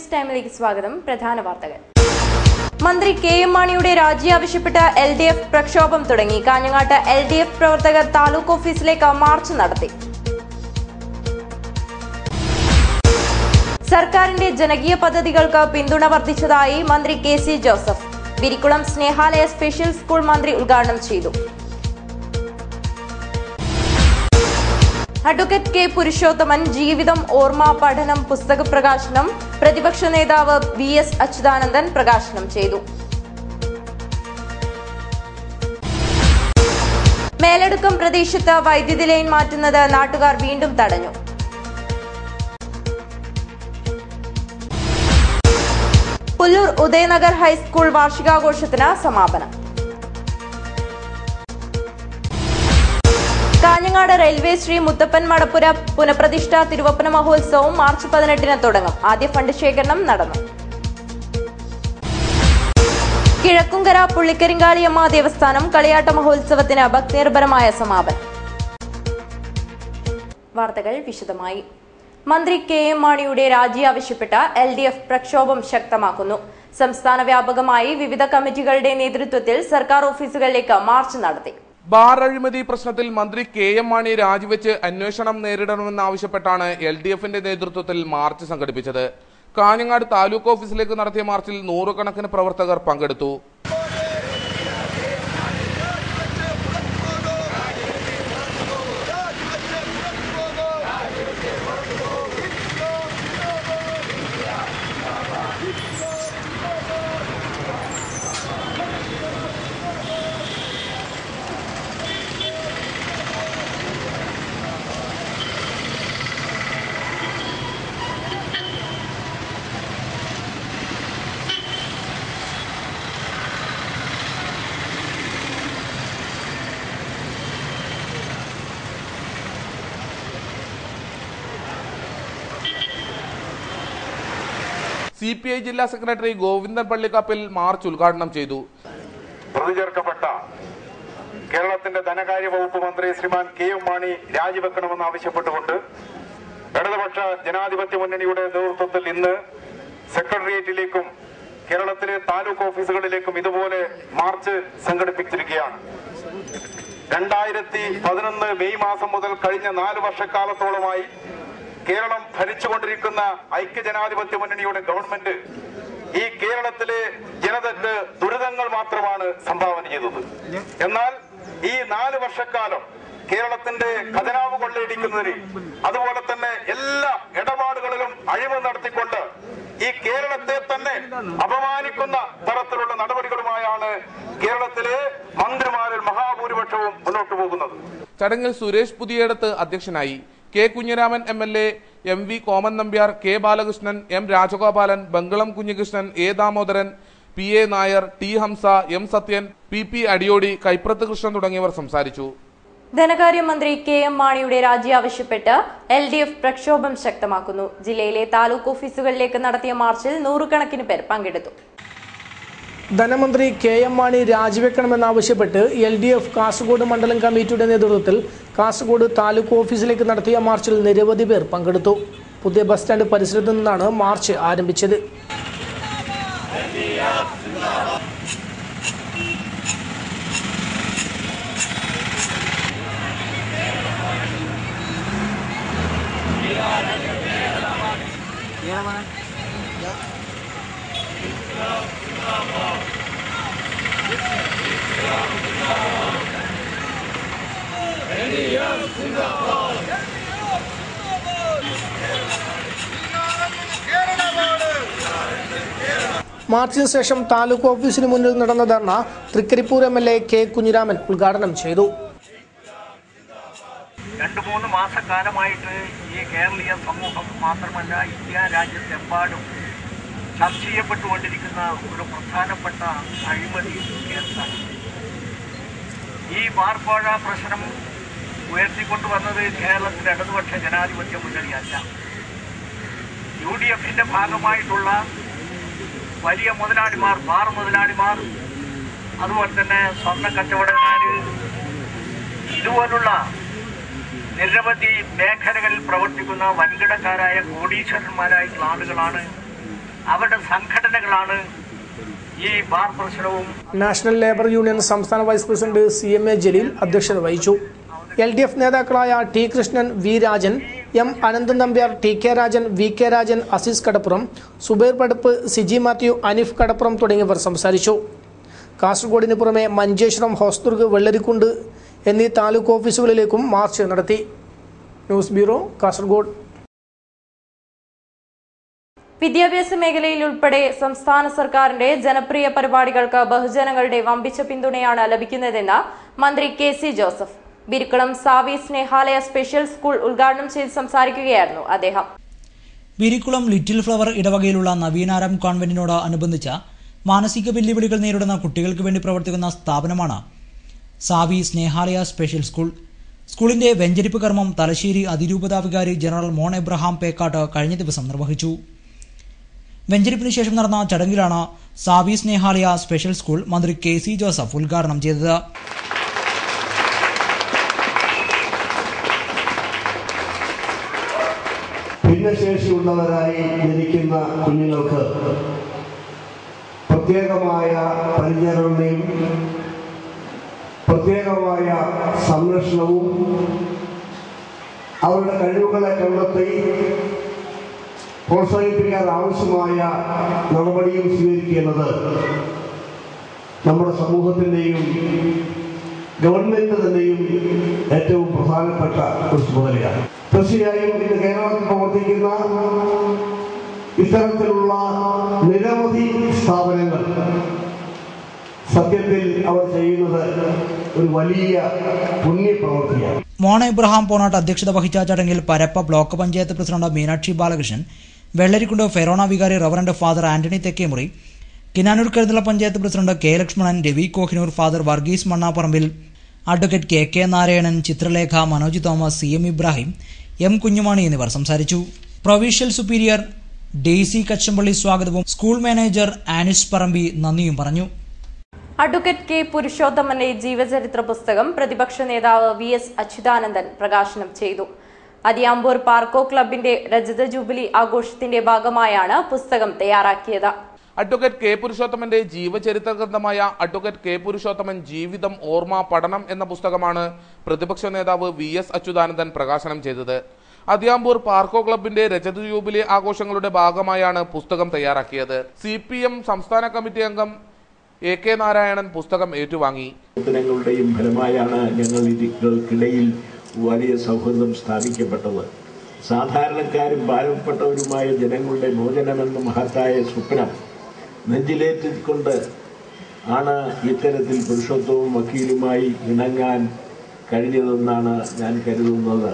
news ടൈമിലേക്ക് സ്വാഗതം പ്രധാന വാർത്തകൾ മന്ത്രി കെ എം മാണിയുടെ രാജി ആവശ്യപ്പെട്ട് എൽ ഡി എഫ് പ്രക്ഷോഭം തുടങ്ങി കാഞ്ഞങ്ങാട്ട് എൽ ഡി എഫ് പ്രവർത്തകർ താലൂക്ക് ഓഫീസിലേക്ക് മാർച്ച് നടത്തി സർക്കാരിന്റെ ജനകീയ പദ്ധതികൾക്ക് പിന്തുണ വർദ്ധിച്ചതായി മന്ത്രി K C Joseph Virikkulam Snehalaya special school മന്ത്രി ഉദ്ഘാടനം ചെയ്തു അഡ്വക്കേറ്റ് കെ പുരുഷോത്തമൻ ജീവിതം ഓർമ്മ പഠനം പുസ്തക പ്രകാശനം പ്രതിപക്ഷ നേതാവ് വി എസ് അച്യുതാനന്ദൻ പ്രകാശനം ചെയ്തു മേലടുക്കം പ്രദേശത്ത് വൈദ്യുതി ലൈൻ മാറ്റുന്നത് നാട്ടുകാർ വീണ്ടും തടഞ്ഞു പുല്ലൂർ ഉദയനഗർ ഹൈസ്കൂൾ വാർഷികാഘോഷത്തിന് സമാപനം കാഞ്ഞങ്ങാട് റെയിൽവേ ശ്രീ മുത്തപ്പൻ മടപ്പുര പുനഃപ്രതിഷ്ഠ തിരുവപ്പന മഹോത്സവം മാർച്ച് പതിനെട്ടിന് തുടങ്ങും ആദ്യ ഫണ്ട് ശേഖരണം നടന്നു കിഴക്കുംകര പുള്ളിക്കരിങ്കാളിയമ്മ ദേവസ്ഥാനം കളിയാട്ട മഹോത്സവത്തിന് ഭക്തിനിർഭരമായ സമാപനം വാർത്തകൾ വിശദമായി മന്ത്രി കെ എം മാണിയുടെ രാജി ആവശ്യപ്പെട്ട് എൽ ഡി എഫ് പ്രക്ഷോഭം ശക്തമാക്കുന്നു സംസ്ഥാന വ്യാപകമായി വിവിധ കമ്മിറ്റികളുടെ നേതൃത്വത്തിൽ സർക്കാർ ഓഫീസുകളിലേക്ക് മാർച്ച് നടത്തി ബാർ അഴിമതി പ്രശ്നത്തിൽ മന്ത്രി കെ എം മാണി രാജിവെച്ച് അന്വേഷണം നേരിടണമെന്നാവശ്യപ്പെട്ടാണ് എൽ ഡി എഫിന്റെ നേതൃത്വത്തിൽ മാർച്ച് സംഘടിപ്പിച്ചത് കാഞ്ഞങ്ങാട് താലൂക്ക് ഓഫീസിലേക്ക് നടത്തിയ മാർച്ചിൽ നൂറുകണക്കിന് പ്രവർത്തകർ പങ്കെടുത്തു സി പി ഐ ജില്ലാ സെക്രട്ടറി ഗോവിന്ദൻ പള്ളിക്കാപ്പിൽ മാർച്ച് ഉദ്ഘാടനം ചെയ്തു പ്രതി ചേർക്കപ്പെട്ട കേരളത്തിന്റെ ധനകാര്യ വകുപ്പ് മന്ത്രി ശ്രീമാൻ കെ എം മാണി രാജിവെക്കണമെന്ന് ആവശ്യപ്പെട്ടുകൊണ്ട് ഇടതുപക്ഷ ജനാധിപത്യ മുന്നണിയുടെ നേതൃത്വത്തിൽ ഇന്ന് സെക്രട്ടേറിയറ്റിലേക്കും കേരളത്തിലെ താലൂക്ക് ഓഫീസുകളിലേക്കും ഇതുപോലെ മാർച്ച് സംഘടിപ്പിച്ചിരിക്കുകയാണ് രണ്ടായിരത്തി പതിനൊന്ന് മെയ് മാസം മുതൽ കഴിഞ്ഞ നാല് വർഷക്കാലത്തോളമായി കേരളം ഭരിച്ചുകൊണ്ടിരിക്കുന്ന ഐക്യജനാധിപത്യ മുന്നണിയുടെ ഗവൺമെന്റ് ഈ കേരളത്തിലെ ജനതയ്ക്ക് ദുരിതങ്ങൾ മാത്രമാണ് സംഭാവന ചെയ്തത് എന്നാൽ ഈ നാല് വർഷക്കാലം കേരളത്തിന്റെ ഖജനാവ് കൊള്ളയടിക്കുന്നതിന് അതുപോലെ തന്നെ എല്ലാ ഇടപാടുകളിലും അഴിമതി നടത്തിക്കൊണ്ട് ഈ കേരളത്തെ തന്നെ അപമാനിക്കുന്ന തരത്തിലുള്ള നടപടികളുമായാണ് കേരളത്തിലെ മന്ത്രിമാരിൽ മഹാഭൂരിപക്ഷവും മുന്നോട്ട് പോകുന്നത് ചടങ്ങിൽ സുരേഷ് പുതിയടത്ത് അധ്യക്ഷനായി K Kunhiraman M L A M V Koman Nambiar K Balakrishnan M Rajagopalan Bangalam Kunhikrishnan A Damodaran P A Nair T Hamsa M Sathyan P P Adiyodi Kaiprath Krishnan തുടങ്ങിയവർ സംസാരിച്ചു ധനകാര്യമന്ത്രി കെ എം മാണിയുടെ രാജി ആവശ്യപ്പെട്ട് എൽ ഡി എഫ് പ്രക്ഷോഭം ശക്തമാക്കുന്നു ജില്ലയിലെ താലൂക്ക് ഓഫീസുകളിലേക്ക് നടത്തിയ മാർച്ചിൽ നൂറുകണക്കിന് പേർ പങ്കെടുത്തു ധനമന്ത്രി കെ എം മാണി രാജിവെക്കണമെന്നാവശ്യപ്പെട്ട് എൽ ഡി എഫ് കാസർഗോഡ് മണ്ഡലം കമ്മിറ്റിയുടെ നേതൃത്വത്തിൽ കാസർഗോഡ് താലൂക്ക് ഓഫീസിലേക്ക് നടത്തിയ മാർച്ചിൽ നിരവധി പേർ പങ്കെടുത്തു പുതിയ ബസ് സ്റ്റാൻഡ് പരിസരത്തു നിന്നാണ് മാർച്ച് ആരംഭിച്ചത് മാർച്ചിന് ശേഷം താലൂക്ക് ഓഫീസിന് മുന്നിൽ നടന്ന dharna Trikaripur M L A K Kunhiraman ഉദ്ഘാടനം ചെയ്തു രണ്ട് മൂന്ന് മാസക്കാലമായിട്ട് ഈ കേരളീയ സമൂഹം മാത്രമല്ല ഇന്ത്യ രാജ്യത്തെമ്പാടും ചർച്ച ചെയ്യപ്പെട്ടുകൊണ്ടിരിക്കുന്ന ഒരു പ്രധാനപ്പെട്ട അഴിമതി കേസാണ് ഈ ബാർക്കോഴ പ്രശ്നം ഉയർത്തിക്കൊണ്ടുവന്നത് കേരളത്തിലെ ഇടതുപക്ഷ ജനാധിപത്യ മുന്നണിയല്ല യു ഡി എഫിന്റെ ഭാഗമായിട്ടുള്ള വലിയ മുതലാളിമാർ ബാർ മുതലാളിമാർ അതുപോലെ തന്നെ സ്വർണ്ണ കച്ചവടക്കാര് ഇതുപോലുള്ള നിരവധി മേഖലകളിൽ പ്രവർത്തിക്കുന്ന വൻകിടക്കാരായ കോടീശ്വരന്മാരായിട്ടുള്ള ആളുകളാണ് അവരുടെ സംഘടനകളാണ് ഈ ബാർ പ്രശ്നവും നാഷണൽ ലേബർ യൂണിയൻ സംസ്ഥാന vice president C M A Jaleel അധ്യക്ഷത വഹിച്ചു എൽ ഡി എഫ് നേതാക്കളായ T Krishnan V Rajan M Ananthan Nambiar T K Rajan V K Rajan Azeez Kadappuram Zubair Paduppu Siji Mathew Anif Kadappuram തുടങ്ങിയവർ സംസാരിച്ചു കാസർഗോഡിന് പുറമെ മഞ്ചേശ്വരം ഹോസ്ദുർഗ് വെള്ളരിക്കുണ്ട് എന്നീ താലൂക്ക് ഓഫീസുകളിലേക്കും മാർച്ച് നടത്തി ന്യൂസ് ബ്യൂറോ കാസർഗോഡ് വിദ്യാഭ്യാസ മേഖലയിൽ ഉൾപ്പെടെ സംസ്ഥാന സർക്കാരിന്റെ ജനപ്രിയ പരിപാടികൾക്ക് ബഹുജനങ്ങളുടെ വമ്പിച്ച പിന്തുണയാണ് ലഭിക്കുന്നതെന്ന് മന്ത്രി K C Joseph Birikkulam Savi Snehalaya special school ഉദ്ഘാടനം ചെയ്ത് സംസാരിക്കുകയായിരുന്നു അദ്ദേഹം ബിരിക്കുളം ലിറ്റിൽ ഫ്ലവർ ഇടവകയിലുള്ള നവീനാരം കോൺവെന്റിനോട് അനുബന്ധിച്ച് മാനസിക വെല്ലുവിളികൾ നേരിടുന്ന കുട്ടികൾക്ക് വേണ്ടി പ്രവർത്തിക്കുന്ന സ്ഥാപനമാണ് സാവി സ്നേഹാലയ സ്പെഷ്യൽ സ്കൂൾ സ്കൂളിന്റെ വെഞ്ചരിപ്പ് കർമ്മം തലശ്ശേരി അതിരൂപതാ വികാരി ജനറൽ മോൺ എബ്രഹാം പേക്കാട്ട് കഴിഞ്ഞ ദിവസം നിർവഹിച്ചു വെഞ്ചരിപ്പിന് ശേഷം നടന്ന ചടങ്ങിലാണ് സാവി സ്നേഹാലയ സ്പെഷ്യൽ സ്കൂൾ മന്ത്രി കെ സി ജോസഫ് ഉദ്ഘാടനം ചെയ്തത് ഭിന്നശേഷിയുള്ളവരായി ജനിക്കുന്ന കുഞ്ഞുങ്ങൾക്ക് പ്രത്യേകമായ പരിചരണയും പ്രത്യേകമായ സംരക്ഷണവും അവരുടെ കഴിവുകളെ കണ്ടെത്തി പ്രോത്സാഹിപ്പിക്കാൻ ആവശ്യമായ നടപടിയും സ്വീകരിക്കേണ്ടത് നമ്മുടെ സമൂഹത്തിൻ്റെയും ഗവൺമെന്റ് തന്നെയും ഏറ്റവും പ്രധാനപ്പെട്ട ഒരു ചുമതലയാണ് തീർച്ചയായും ഇന്ന് കേരളത്തിൽ പ്രവർത്തിക്കുന്ന ഇത്തരത്തിലുള്ള നിരവധി സ്ഥാപനങ്ങൾ സത്യത്തിൽ അവർ ചെയ്യുന്നത് ഒരു വലിയ പുണ്യപ്രവൃത്തിയാണ് മോണ ഇബ്രഹാം പോണാട്ട് അധ്യക്ഷത വഹിച്ച ചടങ്ങിൽ Parappa block panchayat president Meenakshi Balakrishnan Vellarikundu forane വികാരി reverend father Antony Thekkemury Kinanur Karuthala panchayat president K Lakshmanan Ravi Kohinoor father Varghese Mannaparambil advocate K K Narayanan Chitralekha Manoj Thomas C M Ibrahim M Kunhumani എന്നിവർ സംസാരിച്ചു പ്രൊവിഷ്യൽ സുപ്പീരിയർ ഡെയ്സി കച്ചമ്പള്ളി സ്വാഗതവും സ്കൂൾ മാനേജർ ആനിസ് പറമ്പി നന്ദിയും പറഞ്ഞു അഡ്വക്കേറ്റ് കെ പുരുഷോത്തമന്റെ ജീവചരിത്ര പുസ്തകം പ്രതിപക്ഷ നേതാവ് വി എസ് അച്യുതാനന്ദൻ പ്രകാശനം ചെയ്തു അതിയാമ്പൂർ പാർക്കോ ക്ലബിന്റെ രജത ജൂബിലി ആഘോഷത്തിന്റെ ഭാഗമായാണ് പുസ്തകം തയ്യാറാക്കിയത് അഡ്വക്കേറ്റ് കെ പുരുഷോത്തമന്റെ ജീവചരിത്ര ഗ്രന്ഥമായ അഡ്വക്കേറ്റ് കെ പുരുഷോത്തമൻ ജീവിതം ഓർമ്മ പഠനം എന്ന പുസ്തകമാണ് പ്രതിപക്ഷ നേതാവ് വി എസ് അച്യുതാനന്ദൻ പ്രകാശനം ചെയ്തത് അതിയാമ്പൂർ പാർക്കോ ക്ലബിന്റെ രജത ജൂബിലി ആഘോഷങ്ങളുടെ ഭാഗമായാണ് പുസ്തകം തയ്യാറാക്കിയത് സി പി എം സംസ്ഥാന കമ്മിറ്റി അംഗം എ കെ നാരായണൻ പുസ്തകം ഏറ്റുവാങ്ങി പ്രവർത്തനങ്ങളുടെയും ഫലമായാണ് ഞങ്ങൾ ഇതികൾക്കിടയിൽ വലിയ സൗഹൃദം സ്ഥാപിക്കപ്പെട്ടത് സാധാരണക്കാരും പാവപ്പെട്ടവരുമായ ജനങ്ങളുടെ മോചനമെന്ന മഹത്തായ സ്വപ്നം നെഞ്ചിലേറ്റിക്കൊണ്ട് ആണ് ഇത്തരത്തിൽ പുരുഷത്വവും വക്കീലുമായി ഇണങ്ങാൻ കഴിഞ്ഞതെന്നാണ് ഞാൻ കരുതുന്നത്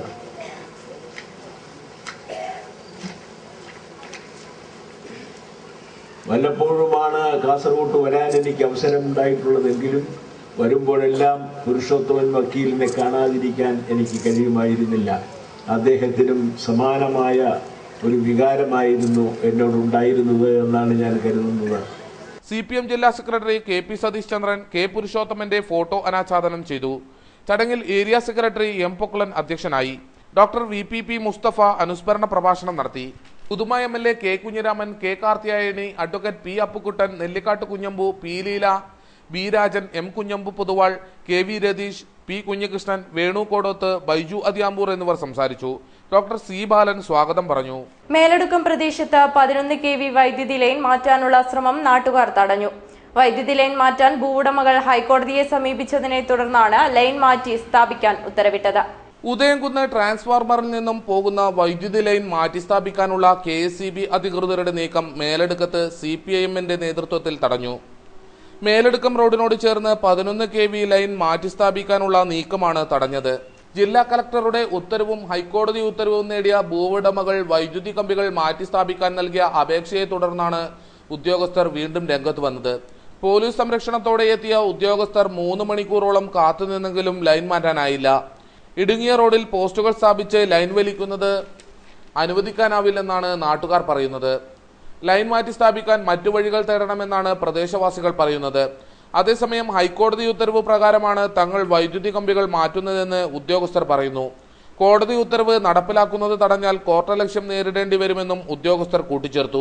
വല്ലപ്പോഴുമാണ് കാസർഗോട്ട് വരാൻ എനിക്ക് അവസരമുണ്ടായിട്ടുള്ളതെങ്കിലും വരുമ്പോഴെല്ലാം പുരുഷോത്തമൻ വക്കീലിനെ കാണാതിരിക്കാൻ എനിക്ക് കഴിയുമായിരുന്നില്ല അദ്ദേഹത്തിനും സമാനമായ ഒരു വികാരമായിരുന്നു എന്നോടുണ്ടായിരുന്നത് എന്നാണ് ഞാൻ കരുതുന്നത് സി പി എം ജില്ലാ secretary K P Satheesh Chandran K പുരുഷോത്തമന്റെ ഫോട്ടോ അനാച്ഛാദനം ചെയ്തു ചടങ്ങിൽ ഏരിയ സെക്രട്ടറി എം പൊക്കുളൻ അധ്യക്ഷനായി doctor V P P Musthafa അനുസ്മരണ പ്രഭാഷണം നടത്തി പുതുമ M L A K Kunhiraman K Karthiyayani advocate P Appukuttan Nellikkat Kunhambu P Leela B Rajan M Kunhambu Poduval K V Ratheesh P Kunhikrishnan Venu Kodoth Baiju Athiyampur എന്നിവർ സംസാരിച്ചു ഡോക്ടർ സി ബാലൻ സ്വാഗതം പറഞ്ഞു മേലടുക്കം പ്രദേശത്ത് പതിനൊന്ന് കെ വി വൈദ്യുതി ലൈൻ മാറ്റാനുള്ള ശ്രമം നാട്ടുകാർ തടഞ്ഞു വൈദ്യുതി ലൈൻ മാറ്റാൻ ഭൂവുടമകൾ ഹൈക്കോടതിയെ സമീപിച്ചതിനെ തുടർന്നാണ് ലൈൻ മാറ്റി സ്ഥാപിക്കാൻ ഉത്തരവിട്ടത് ഉദയംകുന്ന് ട്രാൻസ്ഫോർമറിൽ നിന്നും പോകുന്ന വൈദ്യുതി ലൈൻ മാറ്റിസ്ഥാപിക്കാനുള്ള കെ എസ് സി ബി അധികൃതരുടെ നീക്കം മേലെടുക്കത്ത് സി പി ഐ എമ്മിന്റെ നേതൃത്വത്തിൽ തടഞ്ഞു മേലെടുക്കം റോഡിനോട് ചേർന്ന് പതിനൊന്ന് കെ വി ലൈൻ മാറ്റിസ്ഥാപിക്കാനുള്ള നീക്കമാണ് തടഞ്ഞത് ജില്ലാ കലക്ടറുടെ ഉത്തരവും ഹൈക്കോടതി ഉത്തരവും നേടിയ ഭൂവുടമകൾ വൈദ്യുതി കമ്പികൾ മാറ്റിസ്ഥാപിക്കാൻ നൽകിയ അപേക്ഷയെ തുടർന്നാണ് ഉദ്യോഗസ്ഥർ വീണ്ടും രംഗത്ത് വന്നത് പോലീസ് സംരക്ഷണത്തോടെ എത്തിയ ഉദ്യോഗസ്ഥർ മൂന്ന് മണിക്കൂറോളം കാത്തുനിന്നെങ്കിലും ലൈൻ മാറ്റാനായില്ല ഇടുങ്ങിയ റോഡിൽ പോസ്റ്റുകൾ സ്ഥാപിച്ച് ലൈൻ വലിക്കുന്നത് അനുവദിക്കാനാവില്ലെന്നാണ് നാട്ടുകാർ പറയുന്നത് ലൈൻ മാറ്റി സ്ഥാപിക്കാൻ മറ്റു വഴികൾ തേടണമെന്നാണ് പ്രദേശവാസികൾ പറയുന്നത് അതേസമയം ഹൈക്കോടതി ഉത്തരവ് പ്രകാരമാണ് തങ്ങൾ വൈദ്യുതി കമ്പികൾ മാറ്റുന്നതെന്ന് ഉദ്യോഗസ്ഥർ പറയുന്നു കോടതി ഉത്തരവ് നടപ്പിലാക്കുന്നത് തടഞ്ഞാൽ കോർട്ടലക്ഷ്യം നേരിടേണ്ടി വരുമെന്നും ഉദ്യോഗസ്ഥർ കൂട്ടിച്ചേർത്തു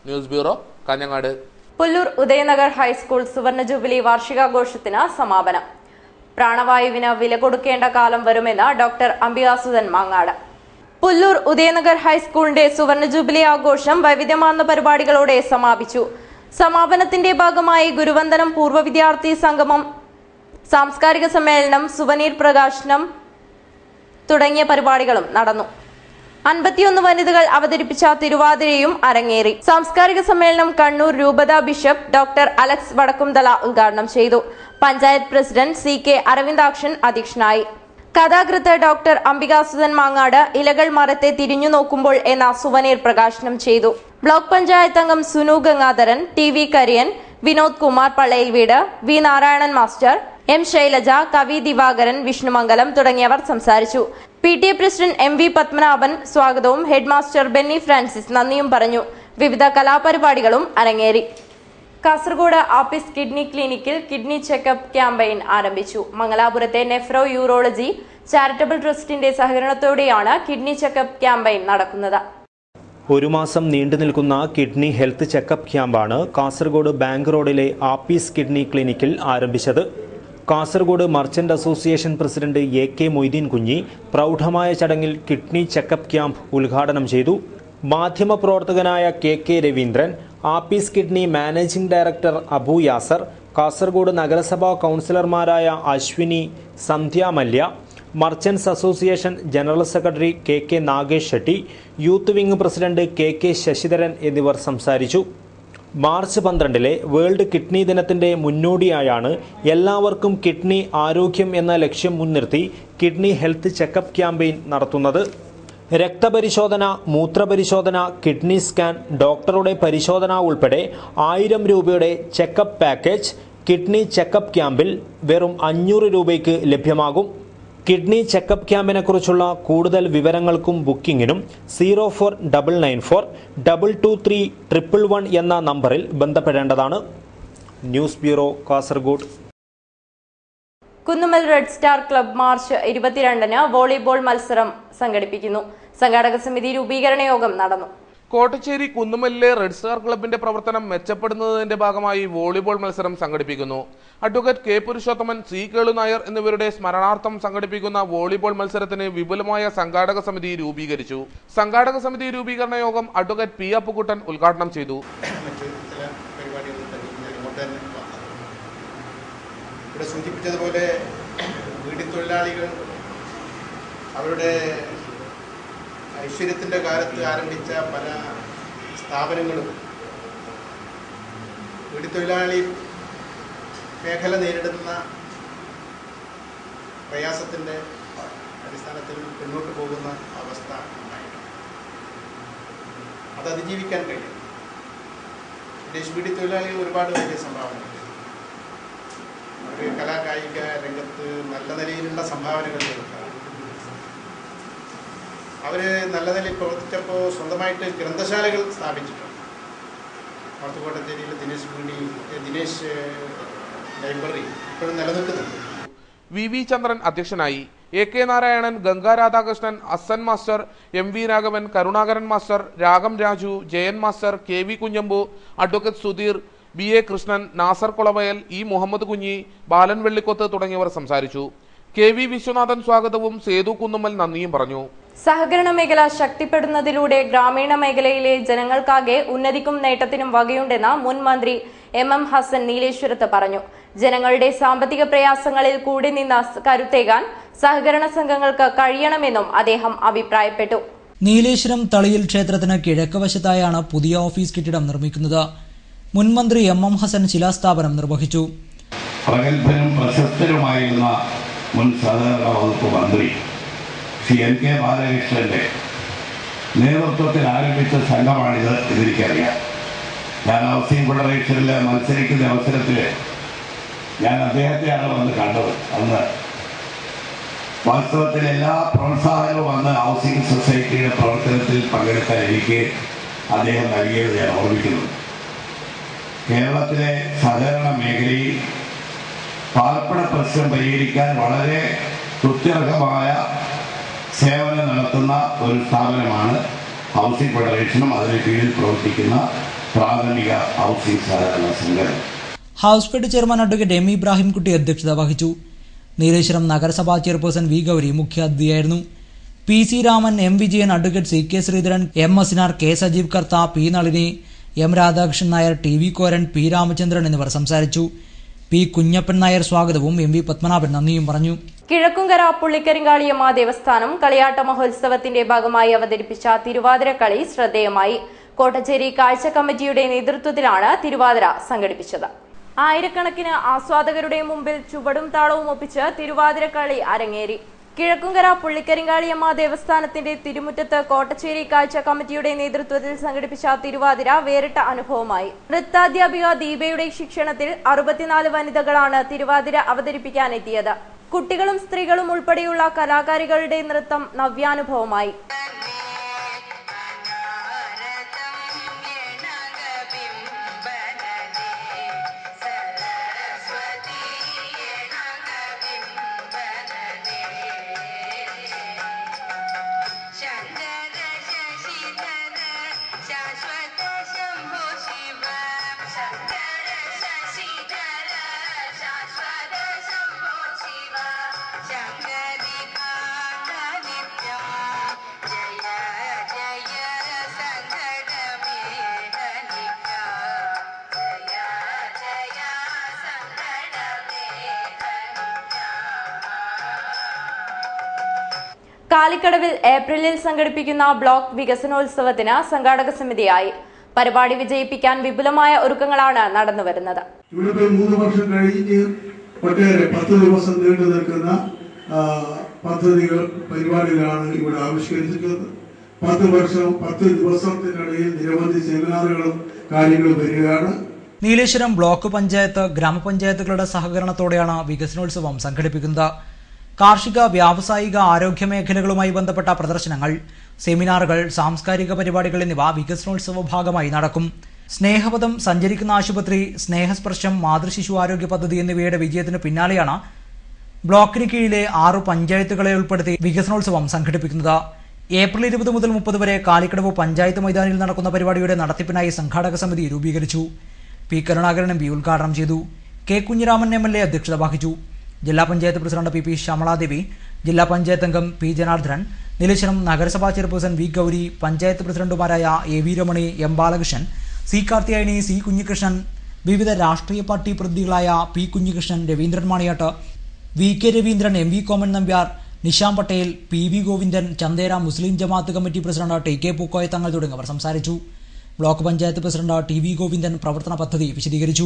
news bureau Kanhangad Pullur Udayanagar high school സുവർണ ജൂബിലി വാർഷികാഘോഷത്തിന് സമാപനം പ്രാണവായുവിന് വില കൊടുക്കേണ്ട കാലം വരുമെന്ന് ഡോക്ടർ അംബികാസുധൻ മാങ്ങാട് പുല്ലൂർ ഉദയനഗർ ഹൈസ്കൂളിന്റെ സുവർണ ജൂബിലി ആഘോഷം വൈവിധ്യമാർന്ന പരിപാടികളോടെ സമാപിച്ചു സമാപനത്തിന്റെ ഭാഗമായി ഗുരുവന്ദനം പൂർവ്വ വിദ്യാർത്ഥി സംഗമം സാംസ്കാരിക സമ്മേളനം സുവനീർ പ്രകാശനം തുടങ്ങിയ പരിപാടികളും നടന്നു അൻപത്തിയൊന്ന് വനിതകൾ അവതരിപ്പിച്ച തിരുവാതിരയും അരങ്ങേറി സാംസ്കാരിക സമ്മേളനം കണ്ണൂർ രൂപത ബിഷപ്പ് ഡോക്ടർ അലക്സ് വടക്കുംതല ഉദ്ഘാടനം ചെയ്തു panchayat president C K Aravindakshan അധ്യക്ഷനായി കഥാകൃത്ത് ഡോക്ടർ അംബികാസുധൻ മാങ്ങാട് ഇലകൾ മരത്തെ തിരിഞ്ഞു നോക്കുമ്പോൾ എന്ന സുവനീർ പ്രകാശനം ചെയ്തു ബ്ലോക്ക് പഞ്ചായത്ത് അംഗം സുനു ഗംഗാധരൻ ടി വി കരിയൻ വിനോദ് കുമാർ പള്ളയിൽ വീട് V Narayanan master M Shailaja കവി ദിവാകരൻ വിഷ്ണുമംഗലം തുടങ്ങിയവർ സംസാരിച്ചു P T A president M V Padmanabhan സ്വാഗതവും ഹെഡ് മാസ്റ്റർ ബെന്നി ഫ്രാൻസിസ് നന്ദിയും പറഞ്ഞു വിവിധ കലാപരിപാടികളും അരങ്ങേറി കാസർഗോഡ് ആപ്പിസ് കിഡ്നി ക്ലിനിക്കിൽ കിഡ്നി ചെക്കപ്പ് ക്യാമ്പയിൻ ആരംഭിച്ചു മംഗലാപുരത്തെ നെഫ്രോ യൂറോളജി ചാരിറ്റബിൾ ട്രസ്റ്റിന്റെ സഹകരണത്തോടെയാണ് കിഡ്നി ചെക്കപ്പ് ക്യാമ്പയിൻ നടക്കുന്നത് ഒരു മാസം നീണ്ടു നിൽക്കുന്ന കിഡ്നി ഹെൽത്ത് ചെക്കപ്പ് ക്യാമ്പാണ് കാസർഗോഡ് ബാങ്ക് റോഡിലെ ആപ്പീസ് കിഡ്നി ക്ലിനിക്കിൽ ആരംഭിച്ചത് Kasaragod merchant association president A K Moideen Kunhi പ്രൗഢമായ ചടങ്ങിൽ കിഡ്നി ചെക്കപ്പ് ക്യാമ്പ് ഉദ്ഘാടനം ചെയ്തു മാധ്യമപ്രവർത്തകനായ K K Raveendran Apis kidney managing director Abu Yasar Kasaragod നഗരസഭാ കൗൺസിലർമാരായ Ashwini Sandhya Mallya merchants association general secretary K K Nagesh Shetty youth wing president K K Sasidharan എന്നിവർ സംസാരിച്ചു മാർച്ച് പന്ത്രണ്ടിലെ വേൾഡ് കിഡ്നി ദിനത്തിന്റെ മുന്നോടിയായാണ് എല്ലാവർക്കും കിഡ്നി ആരോഗ്യം എന്ന ലക്ഷ്യം മുൻനിർത്തി കിഡ്നി ഹെൽത്ത് ചെക്കപ്പ് ക്യാമ്പയിൻ നടത്തുന്നത് രക്തപരിശോധന മൂത്രപരിശോധന കിഡ്നി സ്കാൻ ഡോക്ടറുടെ പരിശോധന ഉൾപ്പെടെ ആയിരം രൂപയുടെ ചെക്കപ്പ് പാക്കേജ് കിഡ്നി ചെക്കപ്പ് ക്യാമ്പിൽ വെറും അഞ്ഞൂറ് രൂപയ്ക്ക് ലഭ്യമാകും കിഡ്നി ചെക്കപ്പ് ക്യാമ്പിനെ കുറിച്ചുള്ള കൂടുതൽ വിവരങ്ങൾക്കും ബുക്കിംഗിനും zero four double nine four double two three triple one എന്ന നമ്പറിൽ ബന്ധപ്പെടേണ്ടതാണ് news bureau Kasaragod Kunnummal red star club March ഇരുപത്തിരണ്ടിന് വോളിബോൾ മത്സരം സംഘടിപ്പിക്കുന്നു സംഘാടക സമിതി രൂപീകരണ യോഗം നടന്നു കോട്ടച്ചേരി കുന്നുമല്ലിലെ റെഡ് സ്റ്റാർ ക്ലബിന്റെ പ്രവർത്തനം മെച്ചപ്പെടുന്നതിന്റെ ഭാഗമായി വോളിബോൾ മത്സരം സംഘടിപ്പിക്കുന്നു advocate K Purushothaman C Kelu Nair എന്നിവരുടെ സ്മരണാർത്ഥം സംഘടിപ്പിക്കുന്ന വോളിബോൾ മത്സരത്തിന് വിപുലമായ സംഘാടക സമിതി രൂപീകരിച്ചു സംഘാടക സമിതി രൂപീകരണ യോഗം അഡ്വക്കേറ്റ് പി അപ്പുക്കുട്ടൻ ഉദ്ഘാടനം ചെയ്തു മറ്റ് ചില പരിപാടികളിൽ തന്നെ ഞാൻ ഇങ്ങോട്ട് തന്നെ വന്നത് ഇവിടെ സൂചിപ്പിച്ചതുപോലെ വീടി തൊഴിലാളികൾ അവരുടെ ഐശ്വര്യത്തിൻ്റെ കാലത്ത് ആരംഭിച്ച പല സ്ഥാപനങ്ങളും വീടി തൊഴിലാളി മേഖല നേരിടുന്ന പ്രയാസത്തിൻ്റെ അടിസ്ഥാനത്തിൽ മുന്നോട്ട് പോകുന്ന അവസ്ഥ ഉണ്ടായിട്ടുണ്ട് അത് അതിജീവിക്കാൻ കഴിയും വിദേശ വീടി തൊഴിലാളികൾ ഒരുപാട് വലിയ സംഭാവനകൾ അവർ കലാകായിക രംഗത്ത് നല്ല നിലയിലുള്ള സംഭാവനകൾ കൊടുക്കുക അവർ നല്ല നിലയിൽ പ്രവർത്തിച്ചപ്പോൾ സ്വന്തമായിട്ട് ഗ്രന്ഥശാലകൾ സ്ഥാപിച്ചിട്ടുണ്ട് നോർത്ത് കോട്ടച്ചേരിയിൽ ദിനേശ് വീണ്ടി ദിനേശ് ലൈബ്രറി ഇപ്പോഴും നിലനിൽക്കുന്നുണ്ട് വി വി ചന്ദ്രൻ അധ്യക്ഷനായി A K Narayanan Ganga Radhakrishnan Asan master M V Raghavan Karunakaran master Ragam Raju Jayan master K V Kunhambu advocate Sudheer B A Krishnan Nasar Kulavayal E Muhammad Kunhi Balan വെള്ളിക്കൊത്ത് തുടങ്ങിയവർ സംസാരിച്ചു കെ വി വിശ്വനാഥൻ സ്വാഗതവും സേതു കുന്നുമ്മൽ നന്ദിയും പറഞ്ഞു സഹകരണ മേഖല ശക്തിപ്പെടുന്നതിലൂടെ ഗ്രാമീണ മേഖലയിലെ ജനങ്ങൾക്കാകെ ഉന്നതിക്കും നേട്ടത്തിനും വകയുണ്ടെന്ന് മുൻ മന്ത്രി എം എം ഹസൻ നീലേശ്വരത്ത് പറഞ്ഞു ജനങ്ങളുടെ സാമ്പത്തിക പ്രയാസങ്ങളിൽ കൂടി നിന്ന് കരുത്തേകാൻ സഹകരണ സംഘങ്ങൾക്ക് കഴിയണമെന്നും അദ്ദേഹം അഭിപ്രായപ്പെട്ടു നീലേശ്വരം തളിയിൽ ക്ഷേത്രത്തിന് കിഴക്ക് വശത്തായാണ് പുതിയ ഓഫീസ് കെട്ടിടം നിർമ്മിക്കുന്നത് മുൻ മന്ത്രി എം എം ഹസൻ ശിലാസ്ഥാപനം നിർവഹിച്ചു പ്രഗത്ഭനും പ്രശസ്തരുമായിരുന്ന മുൻ സഹകരണ വകുപ്പ് മന്ത്രി ശ്രീ എൻ കെ ബാലകൃഷ്ണന്റെ നേതൃത്വത്തിൽ ആരംഭിച്ച സംഘമാണിത് എന്നെനിക്കറിയാം ഞാൻ ഹൗസിംഗ് ഫെഡറേഷനിൽ മത്സരിക്കുന്ന അവസരത്തിൽ ഞാൻ അദ്ദേഹത്തെയാണ് വന്ന് കണ്ടത് അന്ന് വാസ്തവത്തിൽ എല്ലാ പ്രോത്സാഹനവും അന്ന് ഹൗസിംഗ് സൊസൈറ്റിയുടെ പ്രവർത്തനത്തിൽ പങ്കെടുക്കാൻ എനിക്ക് അദ്ദേഹം നൽകിയത് ഞാൻ ഓർമ്മിക്കുന്നു കേരളത്തിലെ സഹകരണ മേഖലയിൽ പാർപ്പിട പ്രശ്നം പരിഹരിക്കാൻ വളരെ സുത്യർഹമായ സേവനം നടത്തുന്ന ഒരു സ്ഥാപനമാണ് ഹൗസിംഗ് ഫെഡറേഷനും അതിന് കീഴിൽ പ്രവർത്തിക്കുന്ന പ്രാഥമിക ഹൗസിംഗ് സഹകരണ സംഘടന house fed chairman advocate M Ibrahimkutty അധ്യക്ഷത വഹിച്ചു നീലേശ്വരം നഗരസഭാ ചെയർപേഴ്സൺ വി ഗൗരി മുഖ്യാതിഥിയായിരുന്നു P C Raman M Vijayan advocate C K Sreedharan M Asinar K Sajeev Kartha P Nalini M Radhakrishnan Nair T V Koran P Ramachandran എന്നിവർ സംസാരിച്ചു പി കുഞ്ഞപ്പൻ നായർ സ്വാഗതവും എം വി പത്മനാഭൻ നന്ദിയും പറഞ്ഞു കിഴക്കുംകര പുള്ളിക്കരിങ്കാളിയമ്മ ദേവസ്ഥാനം കളിയാട്ട മഹോത്സവത്തിന്റെ ഭാഗമായി അവതരിപ്പിച്ച തിരുവാതിര കളി ശ്രദ്ധേയമായി കോട്ടച്ചേരി കാഴ്ച കമ്മിറ്റിയുടെ നേതൃത്വത്തിലാണ് തിരുവാതിര സംഘടിപ്പിച്ചത് ആയിരക്കണക്കിന് ആസ്വാദകരുടെ മുമ്പിൽ ചുവടും താളവും ഒപ്പിച്ച് തിരുവാതിര കളി അരങ്ങേറി കിഴക്കുംകര പുള്ളിക്കരിങ്കാളിയമ്മ ദേവസ്ഥാനത്തിന്റെ തിരുമുറ്റത്ത് കോട്ടച്ചേരി കാഴ്ച കമ്മിറ്റിയുടെ നേതൃത്വത്തിൽ സംഘടിപ്പിച്ച തിരുവാതിര വേറിട്ട അനുഭവമായി നൃത്താധ്യാപിക ദീപയുടെ ശിക്ഷണത്തിൽ അറുപത്തിനാല് വനിതകളാണ് തിരുവാതിര അവതരിപ്പിക്കാനെത്തിയത് കുട്ടികളും സ്ത്രീകളും ഉൾപ്പെടെയുള്ള കലാകാരികളുടെ നൃത്തം നവ്യാനുഭവമായി കാലിക്കടവിൽ ഏപ്രിലിൽ സംഘടിപ്പിക്കുന്ന ബ്ലോക്ക് വികസനോത്സവത്തിന് സംഘാടക സമിതിയായി പരിപാടി വിജയിപ്പിക്കാൻ വിപുലമായ ഒരുക്കങ്ങളാണ് നടന്നുവരുന്നത് ഇവിടെ ഇപ്പോൾ മൂന്ന് വർഷം കഴിഞ്ഞ് ഒട്ടേറെ പത്ത് ദിവസം നീണ്ടു നിൽക്കുന്ന ആ, പദ്ധതികൾ പരിപാടികളാണ് ഇവിടെ ആവിഷ്കരിച്ചിട്ടുള്ളത് പത്ത് വർഷം പത്ത് ദിവസത്തിനിടയിൽ നിരവധി സെമിനാറുകളും കാര്യങ്ങളും വരികയാണ് നീലേശ്വരം ബ്ലോക്ക് പഞ്ചായത്ത് ഗ്രാമപഞ്ചായത്തുകളുടെ സഹകരണത്തോടെയാണ് വികസനോത്സവം സംഘടിപ്പിക്കുന്നത് കാർഷിക വ്യാവസായിക ആരോഗ്യ മേഖലകളുമായി ബന്ധപ്പെട്ട പ്രദർശനങ്ങൾ സെമിനാറുകൾ സാംസ്കാരിക പരിപാടികൾ എന്നിവ വികസനോത്സവ ഭാഗമായി നടക്കും സ്നേഹപഥം സഞ്ചരിക്കുന്ന ആശുപത്രി സ്നേഹസ്പർശം മാതൃശിശു ആരോഗ്യ പദ്ധതി എന്നിവയുടെ വിജയത്തിന് പിന്നാലെയാണ് ബ്ലോക്കിന് കീഴിലെ ആറു പഞ്ചായത്തുകളെ ഉൾപ്പെടുത്തി വികസനോത്സവം സംഘടിപ്പിക്കുന്നത് ഏപ്രിൽ ഇരുപത് മുതൽ മുപ്പത് വരെ കാലിക്കടവ് പഞ്ചായത്ത് മൈതാനിൽ നടക്കുന്ന പരിപാടിയുടെ നടത്തിപ്പിനായി സംഘാടക സമിതി രൂപീകരിച്ചു പി കരുണാകരൻ എം പി ഉദ്ഘാടനം ചെയ്തു K Kunhiraman M L A അധ്യക്ഷത വഹിച്ചു ജില്ലാ panchayat president P P Shyamaladevi ജില്ലാ പഞ്ചായത്ത് അംഗം പി ജനാർദ്ദനൻ നീലേശ്വരം നഗരസഭാ ചെയർപേഴ്സൺ വി ഗൗരി പഞ്ചായത്ത് പ്രസിഡന്റുമാരായ A V Ramani M Balakrishnan C Karthiyayani C Kunhikrishnan വിവിധ രാഷ്ട്രീയ പാർട്ടി പ്രതിനിധികളായ P Kunhikrishnan Raveendran Maniyat V K Raveendran M V Koman Nambiar Nisham Patel P V Govindan Chandera Muslim Jamaat committee president T K Pookoya Thangal തുടങ്ങിയവർ സംസാരിച്ചു block panchayat president T V Govindan പ്രവർത്തന പദ്ധതി വിശദീകരിച്ചു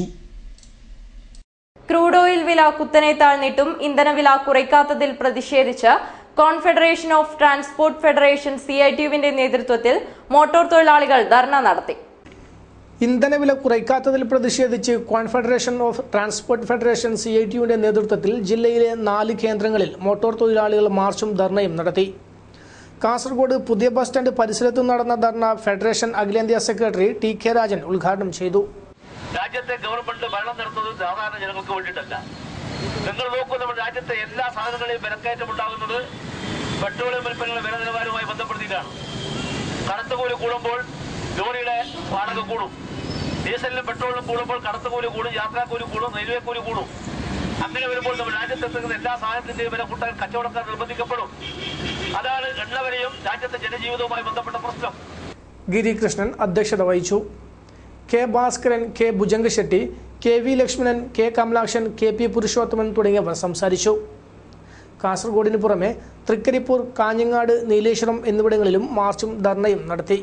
ക്രൂഡ് ഓയിൽ വില കുത്തനെ താഴ്ന്നിട്ടും ഇന്ധനവില കുറയ്ക്കാത്തതിൽ പ്രതിഷേധിച്ച് confederation of transport federation C I ടിയുവിന്റെ നേതൃത്വത്തിൽ മോട്ടോർ തൊഴിലാളികൾ ധർണ നടത്തി ഇന്ധനവില കുറയ്ക്കാത്തതിൽ പ്രതിഷേധിച്ച് confederation of transport federation C I ടിയുടെ നേതൃത്വത്തിൽ ജില്ലയിലെ നാല് കേന്ദ്രങ്ങളിൽ മോട്ടോർ തൊഴിലാളികൾ മാർച്ചും ധർണയും നടത്തി കാസർഗോഡ് പുതിയ ബസ് സ്റ്റാൻഡ് പരിസരത്ത് നടന്ന ധർണ ഫെഡറേഷൻ അഖിലേന്ത്യാ സെക്രട്ടറി ടി കെ രാജൻ ഉദ്ഘാടനം ചെയ്തു രാജ്യത്തെ ഗവൺമെന്റ് ഭരണം നടത്തുന്നത് സാധാരണ ജനങ്ങൾക്ക് വേണ്ടിയിട്ടല്ല നിങ്ങൾ നോക്കൂ നമ്മുടെ രാജ്യത്തെ എല്ലാ സാധനങ്ങളെയും വിലക്കയറ്റം ഉണ്ടാകുന്നത് പെട്രോളിയം ഉൽപ്പന്നങ്ങളുടെ വില നിലവാരവുമായി ബന്ധപ്പെടുത്തിയിട്ടാണ് കടത്തുകൂലി കൂടുമ്പോൾ ലോറിയുടെ വാടക കൂടും ഡീസലിനും പെട്രോളിനും കൂടുമ്പോൾ കടത്തുകൂലി കൂടും യാത്രാക്കൂലി കൂടും റെയിൽവേ കൂലി കൂടും അങ്ങനെ വരുമ്പോൾ നമ്മുടെ രാജ്യത്തെത്തുന്ന എല്ലാ സാധനത്തിന്റെയും വില കൂട്ടാൻ കച്ചവടക്കാർ നിർബന്ധിക്കപ്പെടും അതാണ് എണ്ണവരെയും രാജ്യത്തെ ജനജീവിതവുമായി ബന്ധപ്പെട്ട പ്രശ്നം ഗിരികൃഷ്ണൻ അധ്യക്ഷത വഹിച്ചു K Bhaskaran K Bhujangashetty K V Lakshmanan K Kamalakshan K P Purushothaman തുടങ്ങിയവർ സംസാരിച്ചു കാസർഗോഡിന് പുറമെ തൃക്കരിപ്പൂർ കാഞ്ഞങ്ങാട് നീലേശ്വരം എന്നിവിടങ്ങളിലും മാർച്ചും ധർണയും നടത്തി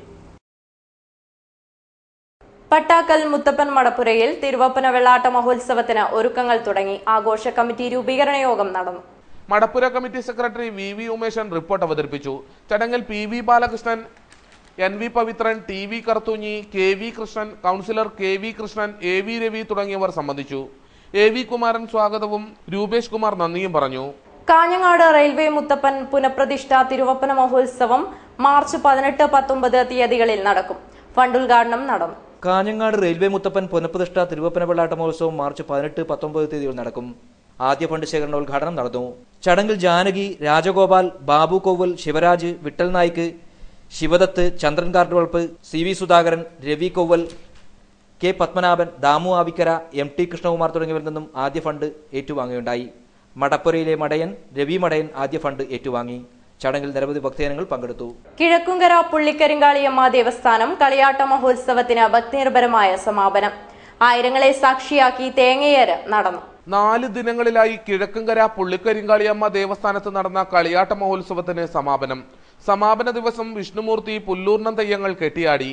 പട്ടാക്കൽ മുത്തപ്പൻ മടപ്പുരയിൽ തിരുവപ്പന വെള്ളാട്ട മഹോത്സവത്തിന് ഒരുക്കങ്ങൾ തുടങ്ങി ആഘോഷ കമ്മിറ്റി രൂപീകരണ യോഗം നടന്നു മടപ്പുര committee secretary V V Umeshan report അവതരിപ്പിച്ചു ചടങ്ങിൽ P V Balakrishnan N V Pavithran T V Karthunhi K V Krishnan councillor K V Krishnan A V Ravi തുടങ്ങിയവർ സംബന്ധിച്ചു എ വി കുമാരൻ സ്വാഗതവും രൂപേഷ് കുമാർ നന്ദിയും പറഞ്ഞു കാഞ്ഞങ്ങാട് റെയിൽവേ മുത്തപ്പൻ പുനഃപ്രതിഷ്ഠ തിരുവപ്പന മഹോത്സവം മാർച്ച് പതിനെട്ട് പത്തൊമ്പത് തീയതികളിൽ നടക്കും ഫണ്ട് ഉദ്ഘാടനം നടന്നു കാഞ്ഞങ്ങാട് റെയിൽവേ മുത്തപ്പൻ പുനഃപ്രതിഷ്ഠ തിരുവപ്പന വെള്ളാട്ട മഹോത്സവം മാർച്ച് പതിനെട്ട് പത്തൊമ്പത് തീയതികൾ നടക്കും ആദ്യ ഫണ്ട് ശേഖരണ ഉദ്ഘാടനം നടന്നു ചടങ്ങിൽ ജാനകി രാജഗോപാൽ ബാബു കോവൽ ശിവരാജ് വിട്ടൽ നായിക്ക് ശിവദത്ത് ചന്ദ്രൻ കാർഡുവൾപ്പ് C V Sudhakaran Ravi Koval K Padmanabhan Damu Avikkara M T Krishnakumar തുടങ്ങിയവരിൽ നിന്നും ആദ്യ ഫണ്ട് ഏറ്റുവാങ്ങുകയുണ്ടായി മടപ്പുരയിലെ മടയൻ രവി മടയൻ ആദ്യ ഫണ്ട് ഏറ്റുവാങ്ങി ചടങ്ങിൽ നിരവധി ഭക്തജനങ്ങൾ പങ്കെടുത്തു കിഴക്കുങ്കര പുള്ളിക്കരിങ്കാളിയമ്മ ദേവസ്ഥാനം കളിയാട്ട മഹോത്സവത്തിന് ഭക്തിനിർഭരമായ സമാപനം ആയിരങ്ങളെ സാക്ഷിയാക്കി തേങ്ങയേറ് നടന്നു നാല് ദിനങ്ങളിലായി കിഴക്കങ്കര പുള്ളിക്കരിങ്കാളിയമ്മ ദേവസ്ഥാനത്ത് നടന്ന കളിയാട്ട മഹോത്സവത്തിന് സമാപനം സമാപന ദിവസം വിഷ്ണുമൂർത്തി പുല്ലൂർണം തെയ്യങ്ങൾ കെട്ടിയാടി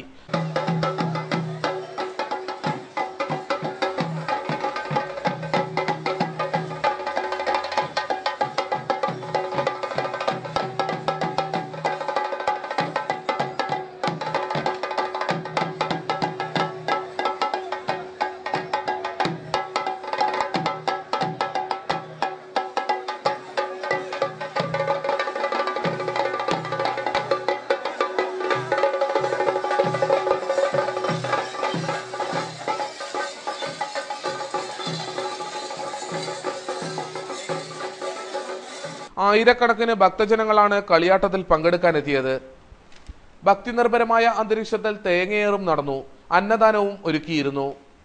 ആയിരക്കണക്കിന് ഭക്തജനങ്ങളാണ് കളിയാട്ടത്തിൽ പങ്കെടുക്കാനെത്തിയത് ഭക്തി നിർഭരമായ അന്തരീക്ഷത്തിൽ തേങ്ങയേറും നടന്നു അന്നദാനവും ഒരുക്കിയിരുന്നു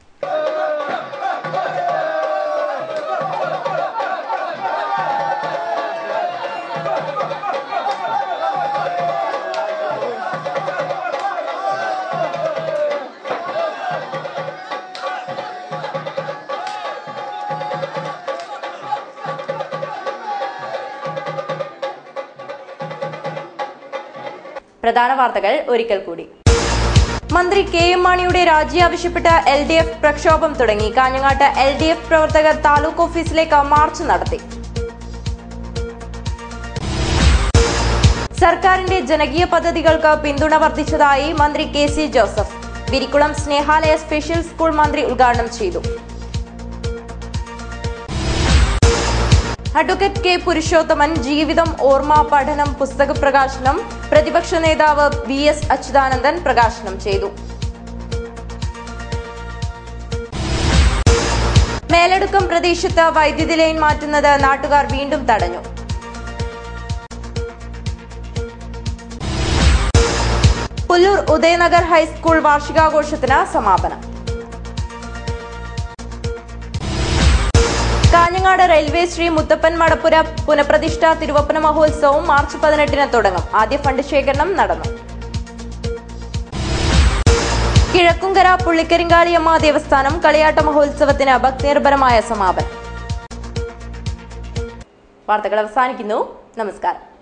പ്രധാന വാർത്തകൾ ഒരിക്കൽ കൂടി മന്ത്രി കെ എം മാണിയുടെ രാജി ആവശ്യപ്പെട്ട് എൽ ഡി എഫ് പ്രക്ഷോഭം തുടങ്ങി കാഞ്ഞങ്ങാട്ട് എൽ ഡി എഫ് പ്രവർത്തകർ താലൂക്ക് ഓഫീസിലേക്ക് മാർച്ച് നടത്തി സർക്കാരിന്റെ ജനകീയ പദ്ധതികൾക്ക് പിന്തുണ വർദ്ധിച്ചതായി മന്ത്രി K C Joseph Virikkulam Snehalaya special school മന്ത്രി ഉദ്ഘാടനം ചെയ്തു അഡ്വക്കേറ്റ് കെ പുരുഷോത്തമൻ ജീവിതം ഓർമ്മ പഠനം പുസ്തക പ്രകാശനം പ്രതിപക്ഷ നേതാവ് വി എസ് അച്യുതാനന്ദൻ പ്രകാശനം ചെയ്തു മേലടുക്കം പ്രദേശത്ത് വൈദ്യുതി ലൈൻ മാറ്റുന്നത് നാട്ടുകാർ വീണ്ടും തടഞ്ഞു പുല്ലൂർ ഉദയനഗർ ഹൈസ്കൂൾ വാർഷികാഘോഷത്തിന് സമാപനം കാഞ്ഞങ്ങാട് റെയിൽവേ ശ്രീ മുത്തപ്പൻ മടപ്പുര പുനഃപ്രതിഷ്ഠ തിരുവപ്പന മഹോത്സവം മാർച്ച് പതിനെട്ടിന് തുടങ്ങും ആദ്യ ഫണ്ട് ശേഖരണം നടന്നു കിഴക്കുംകര പുള്ളിക്കരിങ്കാളിയമ്മ ദേവസ്ഥാനം കളിയാട്ട മഹോത്സവത്തിന് ഭക്തിനിർഭരമായ സമാപനം വാർത്തകൾ അവസാനിക്കുന്നു നമസ്കാരം